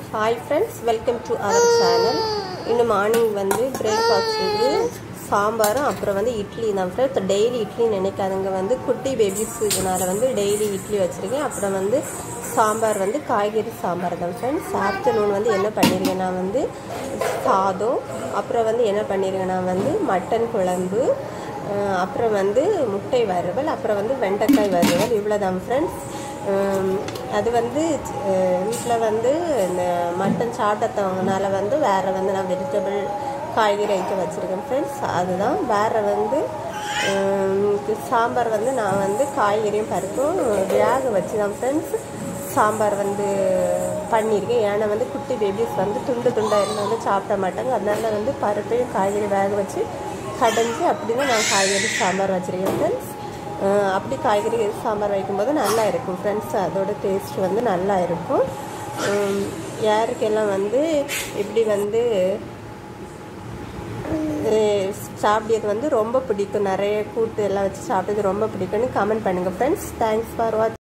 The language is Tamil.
hi friends welcome to our channel இன்னும் மார்னிங் வந்து பிரேக்ஃபாஸ்ட்டுக்கு சாம்பாரும் அப்புறம் வந்து இட்லி தான் ஃப்ரெண்ட்ஸ் டெய்லி இட்லி நினைக்காதுங்க வந்து குட்டி பேபிஸுனால வந்து டெய்லி இட்லி வச்சுருக்கேன் அப்புறம் வந்து சாம்பார் வந்து காய்கறி சாம்பார் தான் ஃப்ரெண்ட்ஸ் ஆஃப்டர்நூன் வந்து என்ன பண்ணியிருக்கேன்னா வந்து சாதம் அப்புறம் வந்து என்ன பண்ணியிருக்கேன்னா வந்து மட்டன் குழம்பு அஹ் அப்புறம் வந்து முட்டை வறுவல் அப்புறம் வந்து வெண்டைக்காய் வறுவல் இவ்வளோதான் ஃப்ரெண்ட்ஸ் அது வந்து வீட்டில் வந்து இந்த மட்டன் சாப்பிட்டவங்கனால வந்து வேறு வந்து நான் வெஜிடபிள் காய்கறி ஐட்டம் வச்சுருக்கேன் ஃப்ரெண்ட்ஸ் அதுதான் வேறு வந்து ஹம், சாம்பார் வந்து நான் வந்து காய்கறியும் பருப்பும் வேக வச்சு தான் ஃப்ரெண்ட்ஸ் சாம்பார் வந்து பண்ணியிருக்கேன் ஏன்னா வந்து குட்டி பேபிஸ் வந்து துண்டு துண்டாக இருந்தால் வந்து சாப்பிட மாட்டாங்க அதனால வந்து பருப்பையும் காய்கறி வேக வச்சு கடைஞ்சி அப்படி தான் நான் காய்கறி சாம்பார் வச்சுருக்கேன் ஃப்ரெண்ட்ஸ் அப்படி காய்கறி சாம்பார் வைக்கும்போது நல்லா இருக்கும் ஃப்ரெண்ட்ஸ் அதோட டேஸ்ட் வந்து நல்லா இருக்கும் உம், யாருக்கெல்லாம் வந்து இப்படி வந்து அஹ், சாப்பிட்டது வந்து ரொம்ப பிடிக்கும் நிறைய கூட்டு எல்லாம் வச்சு சாப்பிட்டது ரொம்ப பிடிக்கும்னு கமெண்ட் பண்ணுங்கள் ஃப்ரெண்ட்ஸ் தேங்க்ஸ் ஃபார் வாட்ச்